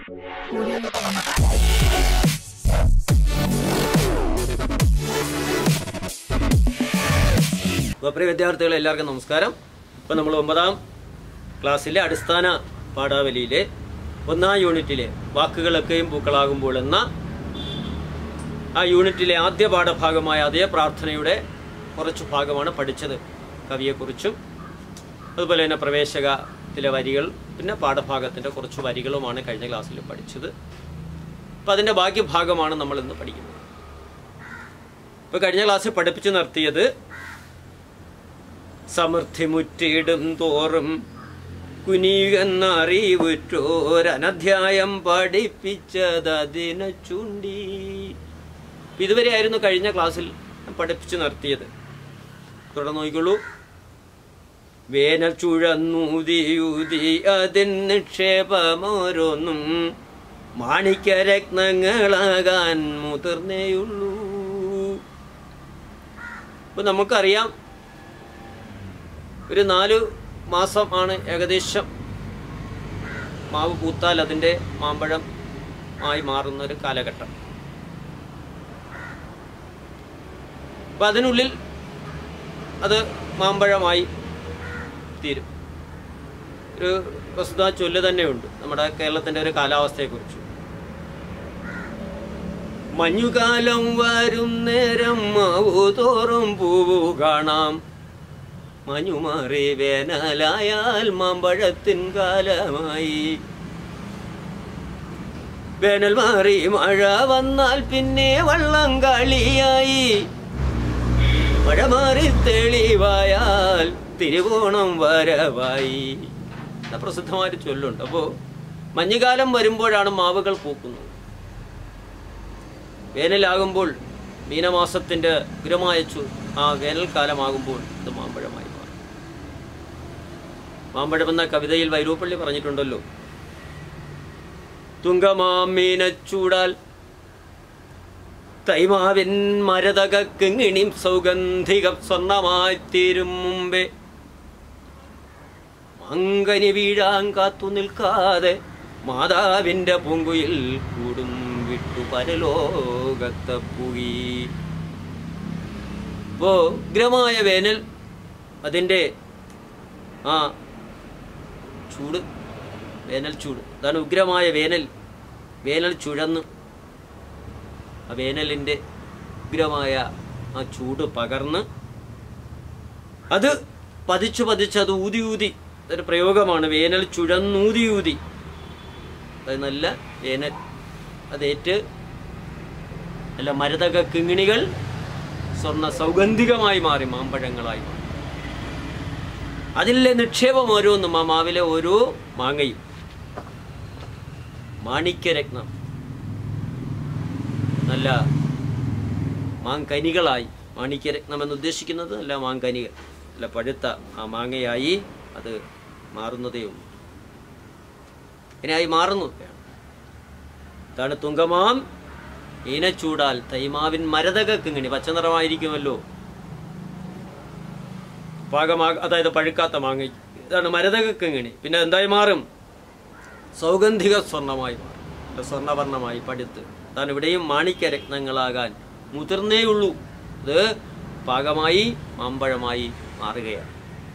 Audio Jungle. അപ്പോൾ പ്രിയ വിദ്യാർത്ഥികളെ എല്ലാവർക്കും നമസ്കാരം ഇപ്പോൾ നമ്മൾ ഒമ്പതാം ക്ലാസ്സിലെ അടിസ്ഥാന പാഠാവലിയിലെ ഒന്നാം യൂണിറ്റിലെ വാക്കുകളൊക്കെയും പൂക്കളാകുമ്പോൾ എന്ന ആ യൂണിറ്റിലെ ആദ്യ പാഠഭാഗമായ അതേ പ്രാർത്ഥനയുടെ കുറച്ച് ഭാഗമാണ് പഠിച്ചത് കവിയെക്കുറിച്ചും അതുപോലെ തന്നെ പ്രവേശകത്തിലെ വരികൾ പിന്നെ പാഠഭാഗത്തിൻ്റെ കുറച്ച് വരികളുമാണ് കഴിഞ്ഞ ക്ലാസ്സിൽ പഠിച്ചത് അപ്പോൾ അതിൻ്റെ ബാക്കി ഭാഗമാണ് നമ്മൾ ഇന്ന് പഠിക്കുന്നത് ഇപ്പോൾ കഴിഞ്ഞ ക്ലാസ്സിൽ പഠിപ്പിച്ചു നിർത്തിയത് സമൃദ്ധിമുറ്റിടും തോറും കുനിയുന്ന അറിവുറ്റോരനധ്യായം പഠിപ്പിച്ചതതിനെ ചൂണ്ടി ഇതുവരെ ആയിരുന്നു കഴിഞ്ഞ ക്ലാസ്സിൽ പഠിപ്പിച്ചു നിർത്തിയത് തുടർന്ന് നോക്കിക്കോളൂ വേനൽ ചുഴന്നൂതിയൂതി അതിൻ നിക്ഷേപമോരോന്നും മാണിക്യരത്നങ്ങളാകാൻ മുതിർന്നേയുള്ളൂ ഇപ്പൊ നമുക്കറിയാം ഒരു നാല് മാസമാണ് ഏകദേശം മാവ് പൂത്താൽ അതിൻ്റെ മാമ്പഴം ആയി മാറുന്ന ഒരു കാലഘട്ടം അപ്പം അതിനുള്ളിൽ അത് മാമ്പഴമായി തീരും ഒരു വസ്തുതാ ചൊല്ല് തന്നെയുണ്ട് നമ്മുടെ കേരളത്തിൻ്റെ ഒരു കാലാവസ്ഥയെക്കുറിച്ച് മഞ്ഞുകാലം വരും നേരം മാവു തോറും പൂവു കാണാം മഞ്ഞുമാറി വേനലായാൽ മാമ്പഴത്തിൻ കാലമായി വേനൽ മാറി മഴ വന്നാൽ പിന്നെ വള്ളം കളിയായി മഴ മാറി തെളിവായാൽ തിരുവോണം വരവായി എന്ന പ്രസിദ്ധമായൊരു ചൊല്ലുണ്ട് അപ്പോൾ മഞ്ഞുകാലം വരുമ്പോഴാണ് മാവുകൾ പൂക്കുന്നത് വേനലാകുമ്പോൾ മീനമാസത്തിൻ്റെ ഉഗ്രമായ ചു ആ വേനൽക്കാലമാകുമ്പോൾ ഇത് മാമ്പഴമായി മാറും മാമ്പഴം എന്ന കവിതയിൽ വൈരൂപ്പള്ളി പറഞ്ഞിട്ടുണ്ടല്ലോ തുങ്കമാമീനച്ചൂടാൽ തൈമാവിൻ മരതകിങ്ങിണിം സൗഗന്ധിക സ്വർണമായി തീരും മുമ്പേ മങ്കനി വീഴാൻ കാത്തു നിൽക്കാതെ മാതാവിന്റെ പൂങ്കുയിൽ കൂടും വിട്ടു പരലോകത്തെ പുകി ഇപ്പോ ഉഗ്രമായ വേനൽ അതിൻ്റെ ആ ചൂട് വേനൽ ചൂട് അതാണ് ഉഗ്രമായ വേനൽ വേനൽ ചുഴന്ന് ആ വേനലിൻ്റെ ഉഗ്രമായ ആ ചൂട് പകർന്ന് അത് പതിച്ചു പതിച്ച് അത് ഊതി ഊതി ഒരു പ്രയോഗമാണ് വേനൽ ചുഴന്നൂതി ഊതി അത് നല്ല വേനൽ അതേറ്റ് നല്ല മരതക കിങ്ങിണികൾ സ്വർണ്ണ സൗഗന്ധികമായി മാറി മാമ്പഴങ്ങളായി മാറി അതിലെ നിക്ഷേപം ഓരോന്നും ആ മാവിലെ ഓരോ മാങ്ങയും മാണിക്യരത്നം നല്ല മാങ്കനികളായി മാണിക്യരത്നം എന്ന് ഉദ്ദേശിക്കുന്നത് നല്ല മാങ്കനികൾ നല്ല പഴുത്ത ആ മാങ്ങയായി അത് മാറുന്നതേ ഉള്ളൂ ഇങ്ങനെയായി മാറുന്നു ഇതാണ് തുങ്കമാം ഈനച്ചൂടാൽ തൈമാവിൻ മരതകക്കിങ്ങിണി പച്ചനിറമായിരിക്കുമല്ലോ പാകമാ അതായത് പഴുക്കാത്ത മാങ്ങ ഇതാണ് മരതകക്കിങ്ങിണി പിന്നെ എന്തായി മാറും സൗഗന്ധിക സ്വർണമായി മാറും അല്ല സ്വർണ്ണവർണ്ണമായി പടുത്ത് അതാണ് ഇവിടെയും മാണിക്യ രത്നങ്ങളാകാൻ മുതിർന്നേയുള്ളൂ ഇത് പാകമായി മാമ്പഴമായി മാറുകയാണ്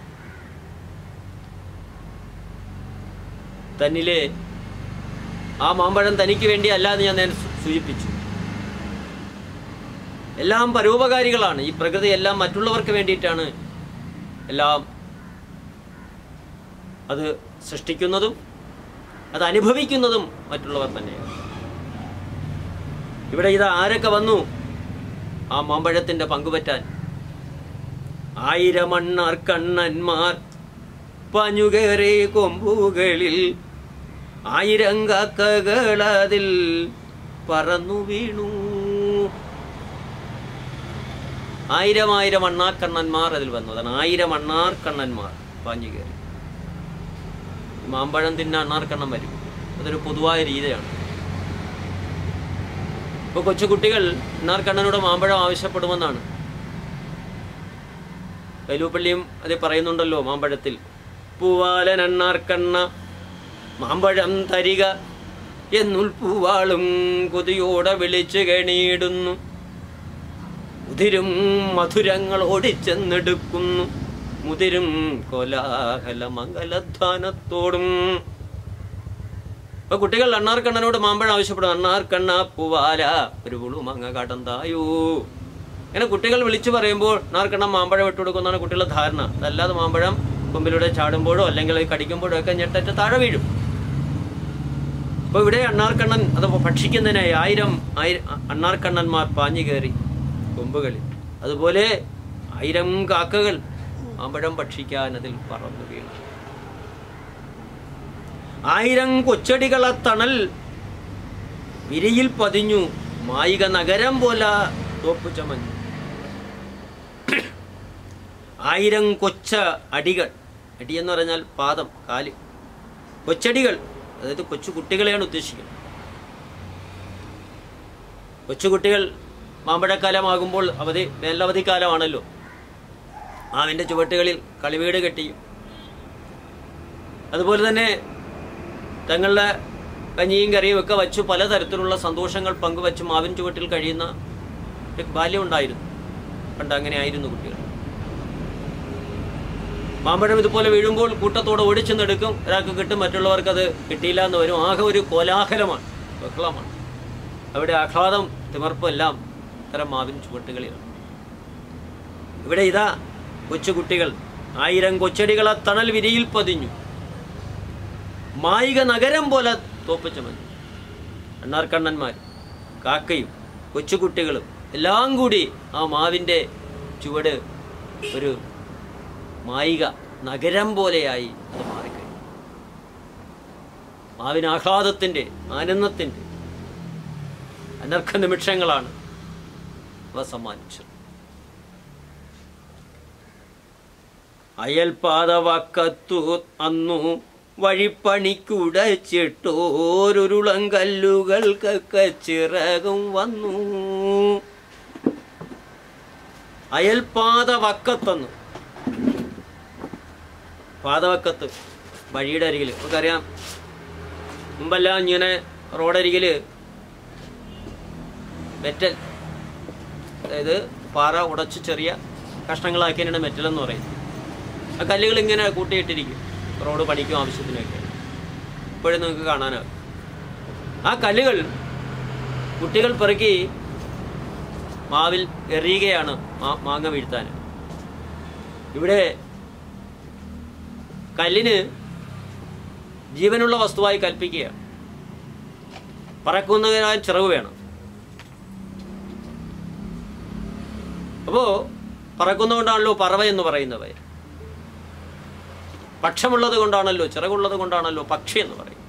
തന്നിലെ ആ മാമ്പഴം തനിക്ക് വേണ്ടി അല്ലാതെ ഞാൻ നേരെ സൂ- സൂചിപ്പിച്ചു എല്ലാം പരോപകാരികളാണ് ഈ പ്രകൃതി എല്ലാം മറ്റുള്ളവർക്ക് വേണ്ടിയിട്ടാണ് എല്ലാം അത് സൃഷ്ടിക്കുന്നതും അത് അനുഭവിക്കുന്നതും മറ്റുള്ളവർ തന്നെയാണ് ഇവിടെ ഇത് ആരൊക്കെ വന്നു ആ മാമ്പഴത്തിന്റെ പങ്കുപറ്റാൻ ആയിരമണ്ണാർ കണ്ണന്മാർ പഞ്ഞുകേറി കൊമ്പുകളിൽ ആയിരം കാക്കകളതിൽ പറന്നു വീണു ആയിരം ആയിരം അണ്ണാക്കണ്ണന്മാർ അതിൽ വന്നു അതാണ് ആയിരം അണ്ണാർക്കണ്ണന്മാർ പാഞ്ഞു കയറി മാമ്പഴം തിന്ന അണ്ണാർക്കണ്ണൻ വരും അതൊരു പൊതുവായ രീതിയാണ് ഇപ്പോൾ കൊച്ചുകുട്ടികൾ അണ്ണാർക്കണ്ണനോട് മാമ്പഴം ആവശ്യപ്പെടുമെന്നാണ് കൈലൂപ്പള്ളിയും അത് പറയുന്നുണ്ടല്ലോ മാമ്പഴത്തിൽ പൂവാലൻ അണ്ണാർക്കണ്ണ മാമ്പഴം തരിക എന്നുൾപ്പൂവാളും കൊതിയോടെ വിളിച്ചു കെണിയിടുന്നു മുതിരും മധുരങ്ങൾ ഓടിച്ചെന്നെടുക്കുന്നു മുതിരും കോലാഹല മംഗലധ്വാനത്തോടും ഇപ്പൊ കുട്ടികൾ അണ്ണാർക്കണ്ണനോട് മാമ്പഴം ആവശ്യപ്പെടും അണ്ണാർക്കണ്ണ പൂവാല ഒരു പുളു മങ്ങ കാട്ടന്തായോ ഇങ്ങനെ കുട്ടികൾ വിളിച്ചു പറയുമ്പോൾ അണ്ണാർക്കണ്ണൻ മാമ്പഴം ഇട്ട് കൊടുക്കുന്നതാണ് കുട്ടികളുടെ ധാരണ അതല്ലാതെ മാമ്പഴം കൊമ്പിലൂടെ ചാടുമ്പോഴോ അല്ലെങ്കിൽ കടിക്കുമ്പോഴോ ഒക്കെ ഞെട്ടറ്റ് താഴെ വീഴും അപ്പൊ ഇവിടെ അണ്ണാർക്കണ്ണൻ അത് ഭക്ഷിക്കുന്നതിനായി ആയിരം ആയിരം അണ്ണാർക്കണ്ണന്മാർ പാഞ്ഞു കയറി കൊമ്പുകളിൽ അതുപോലെ ആയിരം കാക്കകൾ മാമ്പഴം ഭക്ഷിക്കാൻ അതിൽ പറന്നു വീണു ആയിരം കൊച്ചടികളെ തണൽ വിരിയിൽ പതിഞ്ഞു മായിക നഗരം പോലെ തോപ്പ് ചമഞ്ഞു ആയിരം കൊച്ച അടികൾ അടി എന്ന് പറഞ്ഞാൽ പാദം കാല് കൊച്ചടികൾ അതായത് കൊച്ചു കുട്ടികളെയാണ് ഉദ്ദേശിക്കുന്നത് കൊച്ചുകുട്ടികൾ മാമ്പഴക്കാലമാകുമ്പോൾ അവധി വേനലവധി കാലമാണല്ലോ മാവിൻ്റെ ചുവട്ടുകളിൽ കളിവീട് കെട്ടിയും അതുപോലെ തന്നെ തങ്ങളുടെ കഞ്ഞിയും കറിയും ഒക്കെ വച്ചു പലതരത്തിലുള്ള സന്തോഷങ്ങൾ പങ്കുവച്ച് മാവിൻ ചുവട്ടിൽ കഴിയുന്ന ഒരു ബാല്യം ഉണ്ടായിരുന്നു പണ്ട് അങ്ങനെ ആയിരുന്നു കുട്ടികൾ മാമ്പഴം ഇതുപോലെ വീഴുമ്പോൾ കൂട്ടത്തോടെ ഓടിച്ചെന്നെടുക്കും ഒരാൾക്ക് കിട്ടും മറ്റുള്ളവർക്ക് അത് കിട്ടിയില്ല എന്ന് വരും ആകെ ഒരു കോലാഹലമാണ് ബഹളമാണ് അവിടെ ആഹ്ലാദം തിമർപ്പും എല്ലാം ഇത്തരം മാവിൻ ചുവട്ടുകളിലാണ് ഇവിടെ ഇതാ കൊച്ചുകുട്ടികൾ ആയിരം കൊച്ചടികളെ തണൽ വിരിയിൽ പതിഞ്ഞു മായിക നഗരം പോലെ തോപ്പിച്ചമഞ്ഞു അണ്ണാർക്കണ്ണന്മാർ കാക്കയും കൊച്ചുകുട്ടികളും എല്ലാം കൂടി ആ മാവിൻ്റെ ചുവട് ഒരു മായിക നഗരം പോലെയായി അത് മാറിക്കഴിഞ്ഞു മാവിന് ആഹ്ലാദത്തിൻ്റെ ആനന്ദത്തിൻ്റെ അനർഘ നിമിഷങ്ങളാണ് അവ സമ്മാനിച്ചത് അയൽപാതവക്കത്തു അന്നു വഴിപ്പണിക്കുടച്ചിട്ടോരുരുളം കല്ലുകൾക്കൊക്കെ ചിറകും വന്നു അയൽപാതവക്കത്തെന്ന് പാതവക്കത്ത് വഴിയുടെ അരികിൽ നമുക്കറിയാം മുമ്പെല്ലാം ഇങ്ങനെ റോഡരികിൽ മെറ്റൽ അതായത് പാറ ഉടച്ച് ചെറിയ കഷ്ണങ്ങളാക്കിയാണ് മെറ്റൽ എന്ന് പറയുന്നത് ആ കല്ലുകൾ ഇങ്ങനെ കൂട്ടിയിട്ടിരിക്കും റോഡ് പണിക്കും ആവശ്യത്തിനൊക്കെ ഇപ്പോഴും നിങ്ങൾക്ക് കാണാനാകും ആ കല്ലുകൾ കുട്ടികൾ പെറുക്കി മാവിൽ എറിയുകയാണ് മാ- മാങ്ങ വീഴ്ത്താൻ ഇവിടെ കല്ലിന് ജീവനുള്ള വസ്തുവായി കൽപ്പിക്കുകയാണ് പറക്കുന്നതിനായ ചിറവ് വേണം അപ്പോ പറക്കുന്നതുകൊണ്ടാണല്ലോ പറവ എന്ന് പറയുന്നത് പക്ഷമുള്ളത് കൊണ്ടാണല്ലോ ചിറകുള്ളത് കൊണ്ടാണല്ലോ പക്ഷി എന്ന് പറയും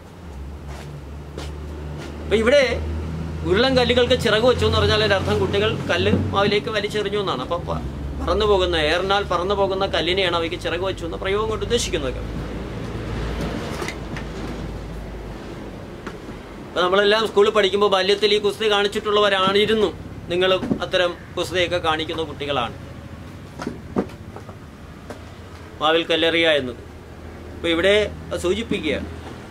അപ്പൊ ഇവിടെ ഉരുളൻ കല്ലുകൾക്ക് ചിറക് വെച്ചു എന്ന് പറഞ്ഞാൽ അതിന്റെ അർത്ഥം കുട്ടികൾ കല്ല് മാവിലേക്ക് വലിച്ചെറിഞ്ഞു എന്നാണ് അപ്പൊ പ- പറന്നു പോകുന്ന ഏറിനാൽ പറന്നു പോകുന്ന കല്ലിനെയാണ് അവയ്ക്ക് ചിറക് വെച്ചു എന്ന പ്രയോഗം കൊണ്ട് ഉദ്ദേശിക്കുന്നത് അപ്പൊ നമ്മളെല്ലാം സ്കൂളിൽ പഠിക്കുമ്പോൾ ബാല്യത്തിൽ ഈ കുസ്തി കാണിച്ചിട്ടുള്ളവരാണിരുന്നു നിങ്ങളും അത്തരം കുസ്തിയൊക്കെ കാണിക്കുന്ന കുട്ടികളാണ് മാവിൽ കല്ലെറിയ എന്നത് അപ്പൊ ഇവിടെ അത് സൂചിപ്പിക്കുകയാണ്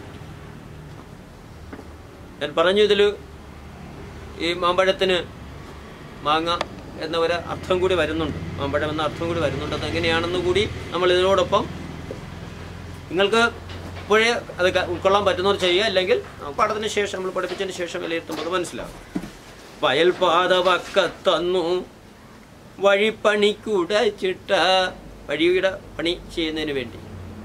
ഞാൻ പറഞ്ഞു ഇതിൽ ഈ മാമ്പഴത്തിന് മാങ്ങ എന്ന ഒരു അർത്ഥം കൂടി വരുന്നുണ്ട് മാമ്പഴം എന്ന അർത്ഥം കൂടി വരുന്നുണ്ട് അത് എങ്ങനെയാണെന്ന് കൂടി നമ്മൾ ഇതിനോടൊപ്പം നിങ്ങൾക്ക് ഇപ്പോഴേ അത് ക- ഉൾക്കൊള്ളാൻ പറ്റുന്നവർ ചെയ്യുക അല്ലെങ്കിൽ പഠനത്തിന് ശേഷം നമ്മൾ പഠിപ്പിച്ചതിന് ശേഷം വിലയിരുത്തുമ്പോൾ അത് മനസ്സിലാവും വയൽപാത വക്കത്തന്നു വഴിപ്പണിക്കുടച്ചിട്ട വഴിയുടെ പണി ചെയ്യുന്നതിന് വേണ്ടി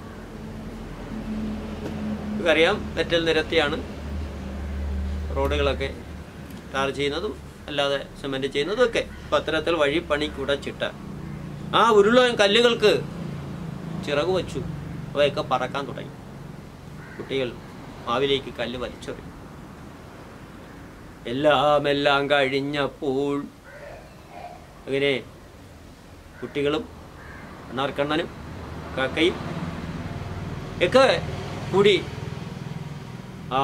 അറിയാം മെറ്റൽ നിരത്തിയാണ് റോഡുകളൊക്കെ ടാർ ചെയ്യുന്നതും അല്ലാതെ സിമെന്റ് ചെയ്യുന്നതും ഒക്കെ അപ്പം അത്തരത്തിൽ വഴി പണിക്കുടച്ചിട്ട ആ ഉരുളൻ കല്ലുകൾക്ക് ചിറക് വച്ചു അവയൊക്കെ പറക്കാൻ തുടങ്ങി കുട്ടികൾ മാവിലേക്ക് കല്ല് വലിച്ചെറിയും എല്ലാം എല്ലാം കഴിഞ്ഞപ്പോൾ അങ്ങനെ കുട്ടികളും അണ്ണാർക്കണ്ണനും കാക്കയും ഒക്കെ കൂടി ആ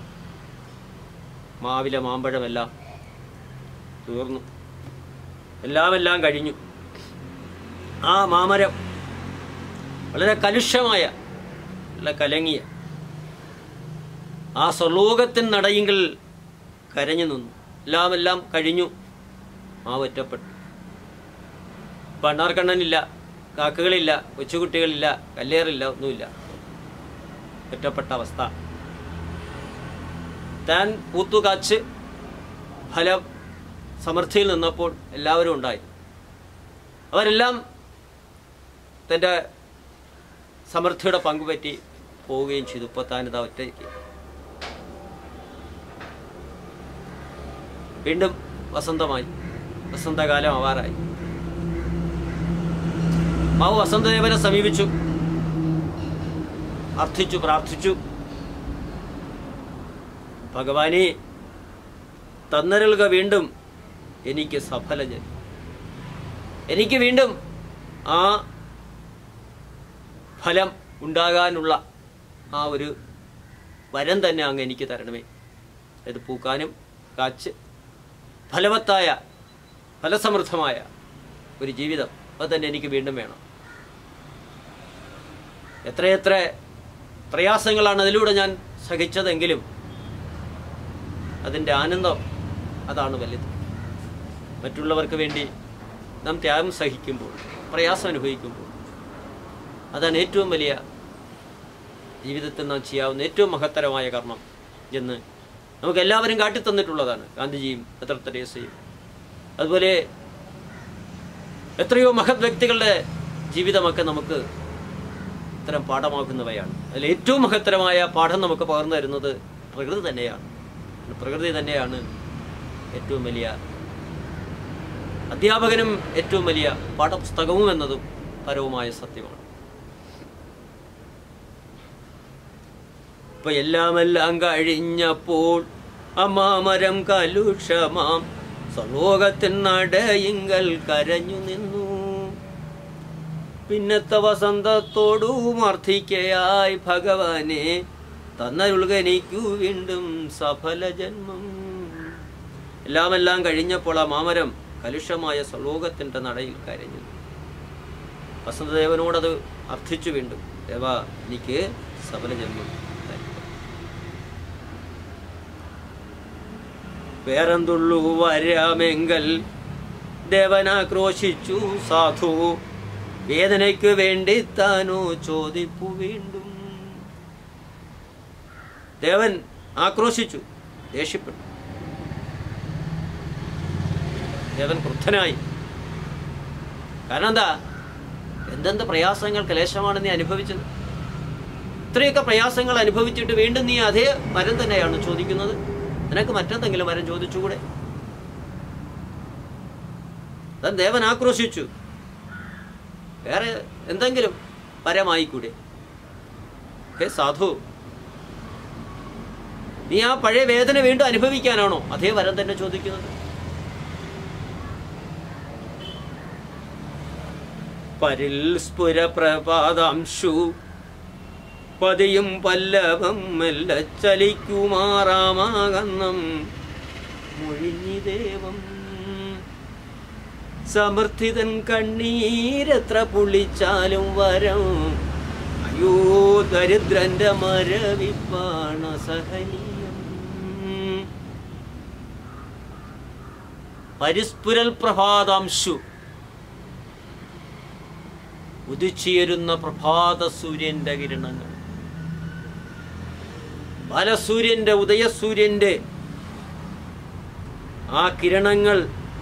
മാവിലെ മാമ്പഴമെല്ലാം തീർന്നു എല്ലാം എല്ലാം കഴിഞ്ഞു ആ മാമരം വളരെ കലുഷമായ നല്ല കലങ്ങിയ ആ സ്വർലോകത്തിൻ നടയിങ്കിൽ കരഞ്ഞു നിന്നു എല്ലാം എല്ലാം കഴിഞ്ഞു ആ ഒറ്റപ്പെട്ടു പണ്ണാർക്കണ്ണനില്ല കാക്കകളില്ല കൊച്ചുകുട്ടികളില്ല കല്ലേറില്ല ഒന്നുമില്ല ഒറ്റപ്പെട്ട അവസ്ഥ താൻ പൂത്തുകാച്ച് ഫലം സമൃദ്ധിയിൽ നിന്നപ്പോൾ എല്ലാവരും ഉണ്ടായി അവരെല്ലാം തൻ്റെ സമൃദ്ധിയുടെ പങ്കുപറ്റി പോവുകയും ചെയ്തു ഇപ്പോൾ താനിതാ ഒറ്റയ്ക്ക് വീണ്ടും വസന്തമായി വസന്തകാലം ആവാറായി മാവ് വസന്തദേവനെ സമീപിച്ചു അർത്ഥിച്ചു പ്രാർത്ഥിച്ചു ഭഗവാനെ തന്നരുളുക വീണ്ടും എനിക്ക് സഫലജൻ എനിക്ക് വീണ്ടും ആ ഫലം ഉണ്ടാകാനുള്ള ആ ഒരു വരം തന്നെ അങ്ങ് എനിക്ക് തരണമേ അത് പൂക്കാനും കാച്ച് ഫലവത്തായ ഫലസമൃദ്ധമായ ഒരു ജീവിതം അത് തന്നെ എനിക്ക് വീണ്ടും വേണം എത്രയെത്ര പ്രയാസങ്ങളാണ് അതിലൂടെ ഞാൻ സഹിച്ചതെങ്കിലും അതിൻ്റെ ആനന്ദം അതാണ് വലുത് മറ്റുള്ളവർക്ക് വേണ്ടി നാം ത്യാഗം സഹിക്കുമ്പോൾ പ്രയാസം അനുഭവിക്കുമ്പോൾ അതാണ് ഏറ്റവും വലിയ ജീവിതത്തിൽ നാം ചെയ്യാവുന്ന ഏറ്റവും മഹത്തരമായ കർമ്മം എന്ന് നമുക്ക് എല്ലാവരും കാട്ടിത്തന്നിട്ടുള്ളതാണ് ഗാന്ധിജിയും എത്ര തെരേസയും അതുപോലെ എത്രയോ മഹത് വ്യക്തികളുടെ ജീവിതമൊക്കെ നമുക്ക് ഇത്തരം പാഠമാക്കുന്നവയാണ് അതിൽ ഏറ്റവും മഹത്തരമായ പാഠം നമുക്ക് പകർന്നു തരുന്നത് പ്രകൃതി തന്നെയാണ് പ്രകൃതി തന്നെയാണ് ഏറ്റവും വലിയ അധ്യാപകനും ഏറ്റവും വലിയ പാഠപുസ്തകവും എന്നതും പരവുമായ സത്യമാണ് ഇപ്പൊ എല്ലാമെല്ലാം കഴിഞ്ഞപ്പോൾ അമ്മാമരം കലുഷമാം സ്വലോകത്തിൻ നടയിങ്കൽ കരഞ്ഞു നിന്നു പിന്നത്തെ വസന്തത്തോടും അർത്ഥിക്കയായി ഭഗവാനെ തന്നരുൾകനിക്കു വീണ്ടും സഫല ജന്മം എല്ലാമെല്ലാം കഴിഞ്ഞപ്പോൾ ആ മാമരം കലുഷമായ സ്വലോകത്തിൻ്റെ നടയിൽ കരഞ്ഞു വസന്തദേവനോടത് അർത്ഥിച്ചു വീണ്ടും ദേവ എനിക്ക് സഫല ജന്മം തരുക. വേറെന്തുള്ളൂ വരാമെങ്കൽ ദേവനാക്രോശിച്ചു സാധു വേദനയ്ക്ക് വേണ്ടി താനോ ചോദിപ്പു വീണ്ടും ദേവൻ ആക്രോശിച്ചു ദേഷ്യപ്പെട്ടു ദേവൻ ക്രുദ്ധനായി കാരണം എന്താ എന്തെന്ത് പ്രയാസങ്ങൾ ക്ലേശമാണ് നീ അനുഭവിച്ചത് ഇത്രയൊക്കെ പ്രയാസങ്ങൾ അനുഭവിച്ചിട്ട് വീണ്ടും നീ അതേ വരം തന്നെയാണ് ചോദിക്കുന്നത് നിനക്ക് മറ്റെന്തെങ്കിലും വരം ചോദിച്ചുകൂടെ താൻ ദേവൻ ആക്രോശിച്ചു വേറെ എന്തെങ്കിലും വരമായിക്കൂടെ ഹേ സാധു നീ ആ പഴയ വേദന വീണ്ടും അനുഭവിക്കാനാണോ അതേ വരം തന്നെ ചോദിക്കുന്നത് പരിൽ സ്ഫുര പ്രപാതാംശു പതിയും പല്ലവം മെല്ല ചലിക്കുമാറാമാകന്നം മൊഴിഞ്ഞി ദേവം സമർത്ഥിതൻ കണ്ണീരെത്ര പുളിച്ചാലും വരം അയ്യോ ദരിദ്രന്റെ മരവിപ്പാണ സഹനീയം പരിസ്ഫുരൽ പ്രഭാതാംശു ഉദിച്ചുയരുന്ന പ്രഭാത സൂര്യന്റെ കിരണങ്ങൾ ബാലസൂര്യന്റെ ഉദയസൂര്യന്റെ ആ കിരണങ്ങൾ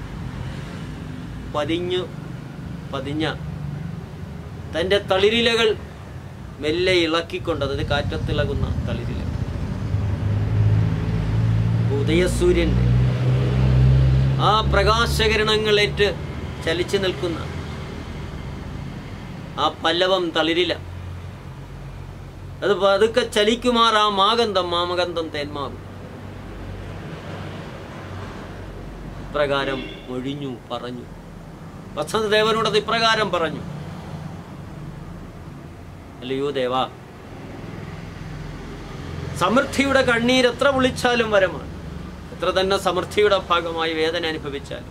പതിഞ്ഞു പതിഞ്ഞ തൻ്റെ തളിരിലകൾ മെല്ലെ ഇളക്കിക്കൊണ്ട് അതായത് കാറ്റത്തിളകുന്ന തളിരില ഉദയസൂര്യന്റെ ആ പ്രകാശകിരണങ്ങളേറ്റ് ചലിച്ചു നിൽക്കുന്ന ആ പല്ലവം തളിരില അത് പതുക്കെ ചലിക്കുമാർ ആ മാഗന്ധം മാമഗന്ധം തേന്മാവ് ഇപ്രകാരം ഒഴിഞ്ഞു പറഞ്ഞു വസന്തദേവനോട് അത് ഇപ്രകാരം പറഞ്ഞു അല്ലയോ ദേവാ സമൃദ്ധിയുടെ കണ്ണീർ എത്ര വിളിച്ചാലും വരമാണ് എത്ര തന്നെ സമൃദ്ധിയുടെ ഭാഗമായി വേദന അനുഭവിച്ചാലും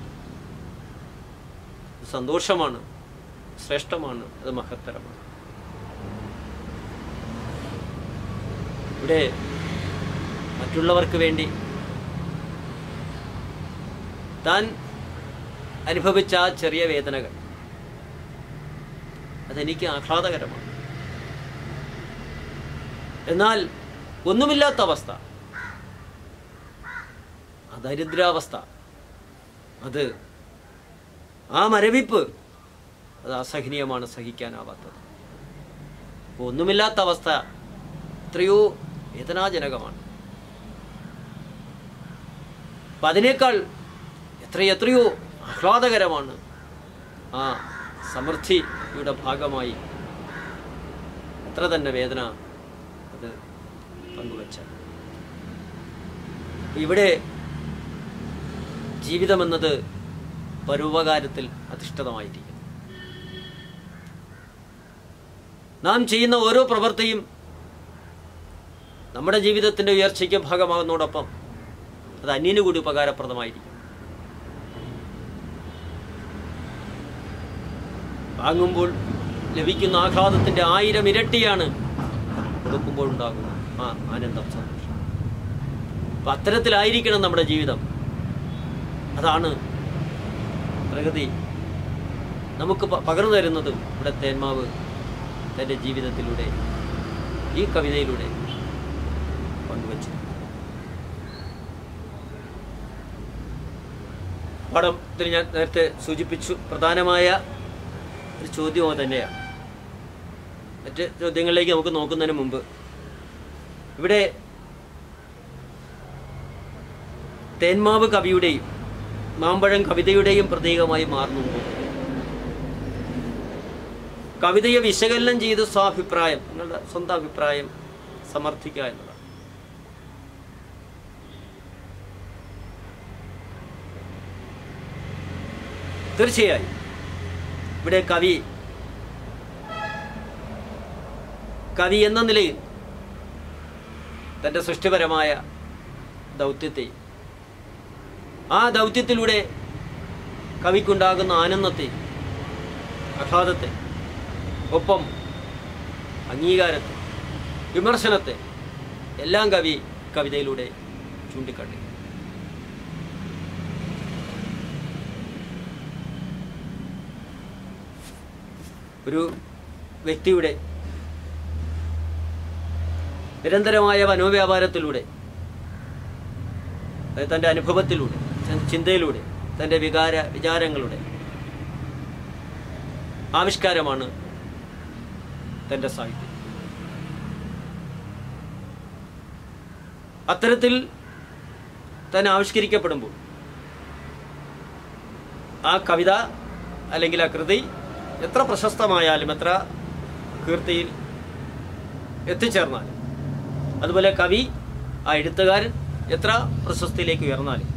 ഇത് സന്തോഷമാണ് ശ്രേഷ്ഠമാണ് അത് മഹത്തരമാണ് ഇവിടെ മറ്റുള്ളവർക്ക് വേണ്ടി താൻ അനുഭവിച്ച ആ ചെറിയ വേദനകൾ അതെനിക്ക് ആഹ്ലാദകരമാണ് എന്നാൽ ഒന്നുമില്ലാത്ത അവസ്ഥ ആ ദരിദ്രാവസ്ഥ അത് ആ മരവിപ്പ് അത് അസഹനീയമാണ് സഹിക്കാനാവാത്തത് അപ്പോൾ ഒന്നുമില്ലാത്ത അവസ്ഥ എത്രയോ വേദനാജനകമാണ് അപ്പം അതിനേക്കാൾ എത്രയെത്രയോ ആഹ്ലാദകരമാണ് ആ സമൃദ്ധിയുടെ ഭാഗമായി എത്ര തന്നെ വേദന അത് പങ്കുവച്ച ഇവിടെ ജീവിതമെന്നത് പരോപകാരത്തിൽ അധിഷ്ഠിതമായിരിക്കും നാം ചെയ്യുന്ന ഓരോ പ്രവൃത്തിയും നമ്മുടെ ജീവിതത്തിന്റെ ഉയർച്ചയ്ക്ക് ഭാഗമാകുന്നതോടൊപ്പം അത് അന്യന് കൂടി ഉപകാരപ്രദമായിരിക്കും വാങ്ങുമ്പോൾ ലഭിക്കുന്ന ആഹ്ലാദത്തിന്റെ ആയിരം ഇരട്ടിയാണ് കൊടുക്കുമ്പോൾ ഉണ്ടാകുന്ന ആ ആനന്ദം സന്തോഷം അപ്പൊ അത്തരത്തിലായിരിക്കണം നമ്മുടെ ജീവിതം അതാണ് പ്രകൃതി നമുക്ക് പ- പകർന്നു തരുന്നതും ഇവിടെ തേന്മാവ് തൻ്റെ ജീവിതത്തിലൂടെ ഈ കവിതയിലൂടെ പങ്കുവച്ചു പാഠത്തിൽ ഞാൻ നേരത്തെ സൂചിപ്പിച്ചു പ്രധാനമായ ഒരു ചോദ്യം അത് തന്നെയാണ് മറ്റ് ചോദ്യങ്ങളിലേക്ക് നമുക്ക് നോക്കുന്നതിന് മുമ്പ് ഇവിടെ തേന്മാവ് കവിയുടെയും മാമ്പഴം കവിതയുടെയും പ്രതീകമായി മാറുന്നുണ്ട് കവിതയെ വിശകലനം ചെയ്ത് സ്വാഭിപ്രായം നിങ്ങളുടെ സ്വന്തം അഭിപ്രായം സമർത്ഥിക്കുക എന്നതാണ് തീർച്ചയായും ഇവിടെ കവി കവി എന്ന നിലയിൽ തൻ്റെ സൃഷ്ടിപരമായ ദൗത്യത്തെ ആ ദൗത്യത്തിലൂടെ കവിക്കുണ്ടാകുന്ന ആനന്ദത്തെ ആഹ്ലാദത്തെ ഒപ്പം അംഗീകാരത്തെ വിമർശനത്തെ എല്ലാം കവി കവിതയിലൂടെ ചൂണ്ടിക്കാട്ടി ഒരു വ്യക്തിയുടെ നിരന്തരമായ മനോവ്യാപാരത്തിലൂടെ അതായത് തൻ്റെ അനുഭവത്തിലൂടെ തൻ്റെ ചിന്തയിലൂടെ തൻ്റെ വികാര വിചാരങ്ങളുടെ ആവിഷ്കാരമാണ് തൻ്റെ സാഹിത്യം അത്തരത്തിൽ താൻ ആവിഷ്കരിക്കപ്പെടുമ്പോൾ ആ കവിത അല്ലെങ്കിൽ ആ കൃതി എത്ര പ്രശസ്തമായാലും എത്ര കീർത്തിയിൽ എത്തിച്ചേർന്നാലും അതുപോലെ കവി ആ എഴുത്തുകാരൻ എത്ര പ്രശസ്തിയിലേക്ക് ഉയർന്നാലും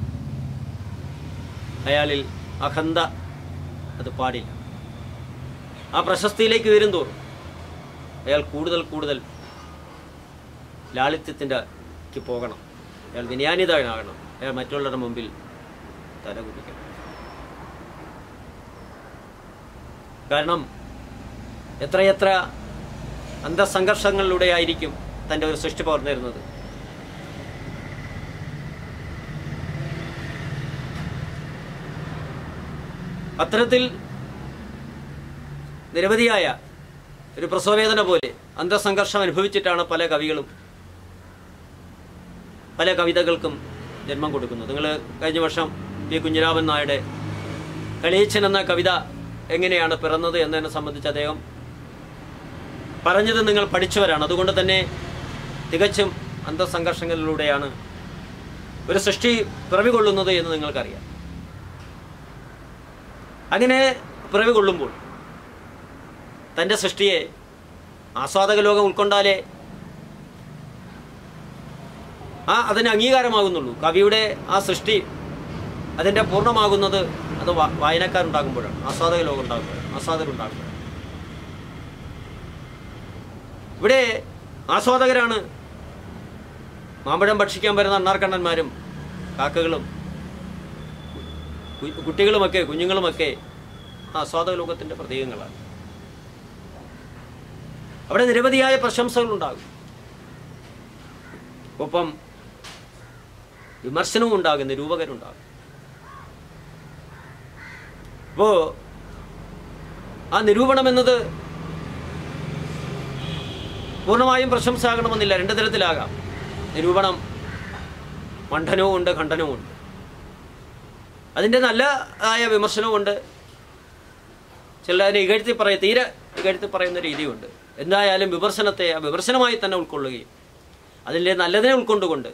അയാളിൽ അഹന്ത അത് പാടില്ല ആ പ്രശസ്തിയിലേക്ക് വരും തോറും അയാൾ കൂടുതൽ കൂടുതൽ ലാളിത്യത്തിൻ്റെ ക്ക് പോകണം അയാൾ വിനയാനിതനാകണം അയാൾ മറ്റുള്ളവരുടെ മുമ്പിൽ തലകുടിക്കണം കാരണം എത്രയെത്ര അന്തസംഘർഷങ്ങളിലൂടെ ആയിരിക്കും തൻ്റെ ഒരു സൃഷ്ടി പകർന്നിരുന്നത് അത്തരത്തിൽ നിരവധിയായ ഒരു പ്രസവവേദന പോലെ അന്തസംഘർഷം അനുഭവിച്ചിട്ടാണ് പല കവികളും പല കവിതകൾക്കും ജന്മം കൊടുക്കുന്നത് നിങ്ങൾ കഴിഞ്ഞ വർഷം വി കുഞ്ഞിരാമൻ നായരുടെ കളിയച്ചൻ എന്ന കവിത എങ്ങനെയാണ് പിറന്നത് എന്നതിനെ സംബന്ധിച്ച് അദ്ദേഹം പറഞ്ഞത് നിങ്ങൾ പഠിച്ചവരാണ് അതുകൊണ്ട് തന്നെ തികച്ചും അന്തസംഘർഷങ്ങളിലൂടെയാണ് ഒരു സൃഷ്ടി പിറവി കൊള്ളുന്നത് എന്ന് നിങ്ങൾക്കറിയാം അങ്ങനെ പിറവി കൊള്ളുമ്പോൾ തൻ്റെ സൃഷ്ടിയെ ആസ്വാദക ലോകം ഉൾക്കൊണ്ടാലേ ആ അതിന് അംഗീകാരമാകുന്നുള്ളൂ കവിയുടെ ആ സൃഷ്ടി അതിൻ്റെ പൂർണ്ണമാകുന്നത് അത് വാ- വായനക്കാരുണ്ടാകുമ്പോഴാണ് ആസ്വാദക ലോകം ഉണ്ടാകുമ്പോഴാണ് ആസ്വാദകരുണ്ടാകുമ്പോഴാണ് ഇവിടെ ആസ്വാദകരാണ് മാമ്പഴം ഭക്ഷിക്കാൻ വരുന്ന അണ്ണാർക്കണ്ണന്മാരും കാക്കകളും കു- കുട്ടികളുമൊക്കെ കുഞ്ഞുങ്ങളുമൊക്കെ ആ ആസ്വാദക ലോകത്തിൻ്റെ പ്രതീകങ്ങളാണ് അവിടെ നിരവധിയായ പ്രശംസകളുണ്ടാകും ഒപ്പം വിമർശനവും ഉണ്ടാകും നിരൂപകരുണ്ടാകും അപ്പോൾ ആ നിരൂപണം എന്നത് പൂർണ്ണമായും പ്രശംസാകണമെന്നില്ല രണ്ട് തരത്തിലാകാം നിരൂപണം മണ്ഡനവും ഉണ്ട് ഖണ്ഡനവും ഉണ്ട് അതിൻ്റെ നല്ലതായ വിമർശനവുമുണ്ട് ചിലതിനെ ഇകഴ്ത്തി പറയ തീരെ ഇകഴ്ത്തി പറയുന്ന രീതിയുണ്ട് എന്തായാലും വിമർശനത്തെ ആ വിമർശനമായി തന്നെ ഉൾക്കൊള്ളുകയും അതിൻ്റെ നല്ലതിനെ ഉൾക്കൊണ്ടുകൊണ്ട്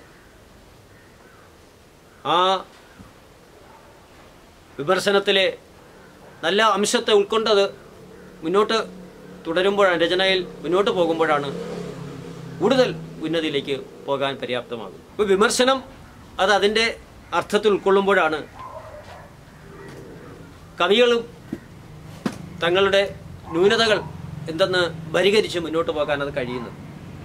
ആ വിമർശനത്തിലെ നല്ല അംശത്തെ ഉൾക്കൊണ്ടത് മുന്നോട്ട് തുടരുമ്പോഴാണ് രചനയിൽ മുന്നോട്ട് പോകുമ്പോഴാണ് കൂടുതൽ ഉന്നതിയിലേക്ക് പോകാൻ പര്യാപ്തമാകും ഇപ്പോൾ വിമർശനം അത് അതിൻ്റെ അർത്ഥത്തിൽ ഉൾക്കൊള്ളുമ്പോഴാണ് കവികളും തങ്ങളുടെ ന്യൂനതകൾ എന്തെന്ന് പരിഹരിച്ച് മുന്നോട്ട് പോകാൻ അത് കഴിയുന്നത്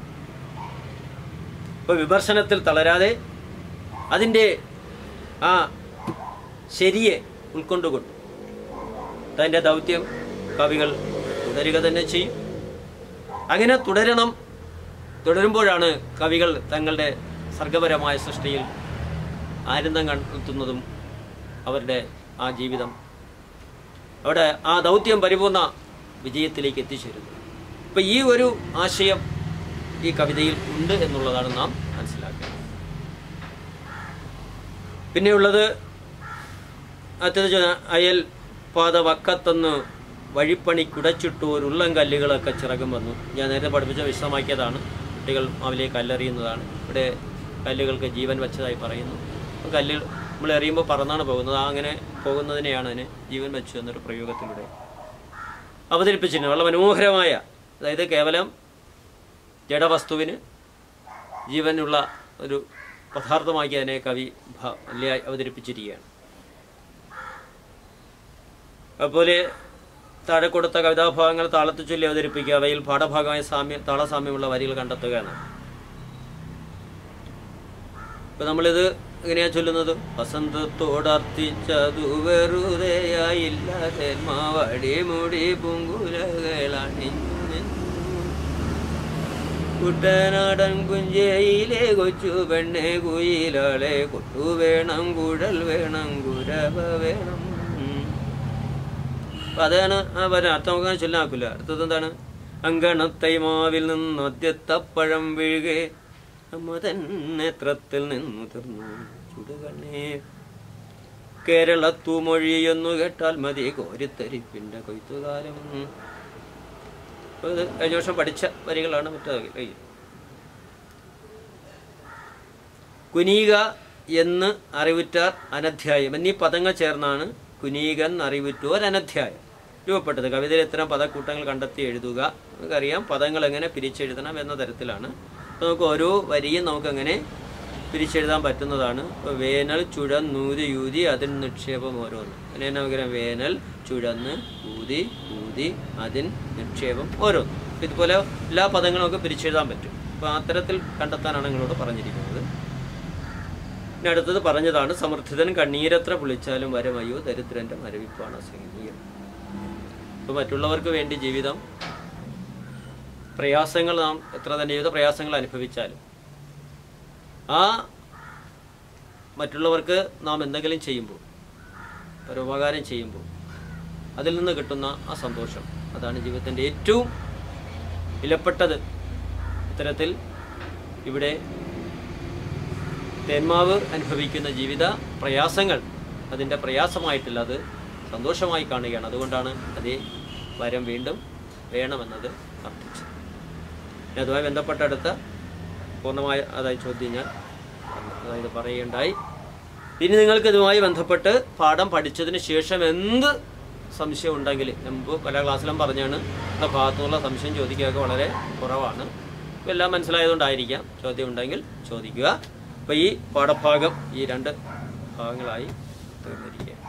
ഇപ്പോൾ വിമർശനത്തിൽ തളരാതെ അതിൻ്റെ ആ ശരിയെ ഉൾക്കൊണ്ടുകൊണ്ട് തൻ്റെ ദൗത്യം കവികൾ തുടരുക തന്നെ ചെയ്യും അങ്ങനെ തുടരണം തുടരുമ്പോഴാണ് കവികൾ തങ്ങളുടെ സർഗപരമായ സൃഷ്ടിയിൽ ആനന്ദം കണ്ടെത്തുന്നതും അവരുടെ ആ ജീവിതം അവിടെ ആ ദൗത്യം പരിപൂർണ വിജയത്തിലേക്ക് എത്തിച്ചേരുന്നു ഇപ്പം ഈ ഒരു ആശയം ഈ കവിതയിൽ ഉണ്ട് എന്നുള്ളതാണ് നാം മനസ്സിലാക്കേണ്ടത് പിന്നെയുള്ളത് അത്യന്ത അയൽ പാത വക്കത്തൊന്ന് വഴിപ്പണി കുടച്ചിട്ടു ഒരു ഉള്ളം കല്ലുകളൊക്കെ ചിറകും വന്നു ഞാൻ നേരത്തെ പഠിപ്പിച്ച വിശദമാക്കിയതാണ് കുട്ടികൾ അവലെ കല്ലെറിയുന്നതാണ് ഇവിടെ കല്ലുകൾക്ക് ജീവൻ വെച്ചതായി പറയുന്നു അപ്പോൾ കല്ല് നമ്മൾ എറിയുമ്പോൾ പറന്നാണ് പോകുന്നത് ആ അങ്ങനെ പോകുന്നതിനെയാണ് അതിന് ജീവൻ വെച്ചു എന്നൊരു പ്രയോഗത്തിലൂടെ അവതരിപ്പിച്ചിരുന്നത് വളരെ മനോഹരമായ അതായത് കേവലം ജഡവസ്തുവിന് ജീവനുള്ള ഒരു പദാർത്ഥമാക്കി അതിനെ കവി ഭ- വല്യ- അവതരിപ്പിച്ചിരിക്കുകയാണ് അതുപോലെ താഴെ കൊടുത്ത കവിതാഭാഗങ്ങൾ താളത്തിൽ ചൊല്ലി അവതരിപ്പിക്കുക അവയിൽ പാഠഭാഗമായ സാമ്യം താളസാമ്യമുള്ള വരികൾ കണ്ടെത്തുക എന്നാണ് ഇപ്പൊ നമ്മളിത് എങ്ങനെയാ ചൊല്ലുന്നത് വസന്തത്തോടർത്തിച്ചതു വെറുതെയായില്ലാതെ മാവടി മുടി പൂങ്കുലകളണിഞ്ഞു കുട്ടനാടൻ കുഞ്ചയിലെ കൊച്ചു പെണ്ണെ കുയിലാളെ കൊട്ടു വേണം കുഴൽ വേണം കുരവ വേണം അപ്പൊ അതാണ് ആ പറഞ്ഞ അർത്ഥം നമുക്ക് ചൊല്ലാക്കില്ല അടുത്തത് എന്താണ് അങ്കണത്തൈ മാവിൽ നിന്ന് ആദ്യത്തപ്പഴം വീഴുകെ അമ്മതൻ നേത്രത്തിൽ നിന്നു തീർന്നു ചുടുകണ്ണേ കേരളത്തു മൊഴിയെന്നു കേട്ടാൽ മതി കോരിത്തരിപ്പിന്റെ കൊയ്ത്തുകാലം അപ്പൊ ഇത് കഴിഞ്ഞ വർഷം പഠിച്ച വരികളാണ് മറ്റേ കയ്യിൽ കുനീക എന്ന് അറിവുറ്റാർ അനധ്യായം എന്നീ പദങ്ങൾ ചേർന്നാണ് കുനീകൻ അറിവുറ്റോർ അനധ്യായം രൂപപ്പെട്ടത് കവിതയിൽ ഇത്തരം പദക്കൂട്ടങ്ങൾ കണ്ടെത്തി എഴുതുക നമുക്കറിയാം പദങ്ങൾ എങ്ങനെ പിരിച്ചെഴുതണം എന്ന തരത്തിലാണ് അപ്പോൾ നമുക്ക് ഓരോ വരിയും നമുക്കങ്ങനെ പിരിച്ചെഴുതാൻ പറ്റുന്നതാണ് ഇപ്പോൾ വേനൽ ചുഴന്നൂതി യൂതി അതിൻ നിക്ഷേപം ഓരോന്ന് അങ്ങനെ തന്നെ നമുക്കറിയാം വേനൽ ചുഴന്ന് ഊതി ഊതി അതിൻ നിക്ഷേപം ഓരോന്ന് അപ്പോൾ ഇതുപോലെ എല്ലാ പദങ്ങളും നമുക്ക് പിരിച്ചെഴുതാൻ പറ്റും അപ്പോൾ അത്തരത്തിൽ കണ്ടെത്താനാണ് നിങ്ങളോട് പറഞ്ഞിരിക്കുന്നത് ഇനി അടുത്തത് പറഞ്ഞതാണ് സമർത്ഥിതൻ കണ്ണീരത്ര വിളിച്ചാലും വരമയോ ദരിദ്രന്റെ മരവിപ്പാണ് അസഹനീയം ഇപ്പൊ മറ്റുള്ളവർക്ക് വേണ്ടി ജീവിതം പ്രയാസങ്ങൾ നാം എത്ര തന്നെ ജീവിത പ്രയാസങ്ങൾ അനുഭവിച്ചാലും ആ മറ്റുള്ളവർക്ക് നാം എന്തെങ്കിലും ചെയ്യുമ്പോൾ പരോപകാരം ചെയ്യുമ്പോൾ അതിൽ നിന്ന് കിട്ടുന്ന ആ സന്തോഷം അതാണ് ജീവിതത്തിൻ്റെ ഏറ്റവും വിലപ്പെട്ടത് ഇത്തരത്തിൽ ഇവിടെ തേന്മാവ് അനുഭവിക്കുന്ന ജീവിത പ്രയാസങ്ങൾ അതിൻ്റെ പ്രയാസമായിട്ടില്ല അത് സന്തോഷമായി കാണുകയാണ് അതുകൊണ്ടാണ് അതേ വരം വീണ്ടും വേണമെന്നത് അർത്ഥിച്ചത് ഇനി അതുമായി ബന്ധപ്പെട്ട അടുത്ത പൂർണ്ണമായ അതായത് ചോദ്യം ഞാൻ അതായത് പറയുകയുണ്ടായി ഇനി നിങ്ങൾക്ക് ഇതുമായി ബന്ധപ്പെട്ട് പാഠം പഠിച്ചതിന് ശേഷം എന്ത് സംശയം ഉണ്ടെങ്കിൽ മുമ്പ് പല ക്ലാസ്സിലും പറഞ്ഞാണ് നമ്മുടെ ഭാഗത്തുനിന്നുള്ള സംശയം ചോദിക്കുകയൊക്കെ വളരെ കുറവാണ് ഇപ്പം എല്ലാം മനസ്സിലായതുകൊണ്ടായിരിക്കാം ചോദ്യം ഉണ്ടെങ്കിൽ ചോദിക്കുക അപ്പോൾ ഈ പാഠഭാഗം ഈ രണ്ട് ഭാഗങ്ങളായി തീർന്നിരിക്കുക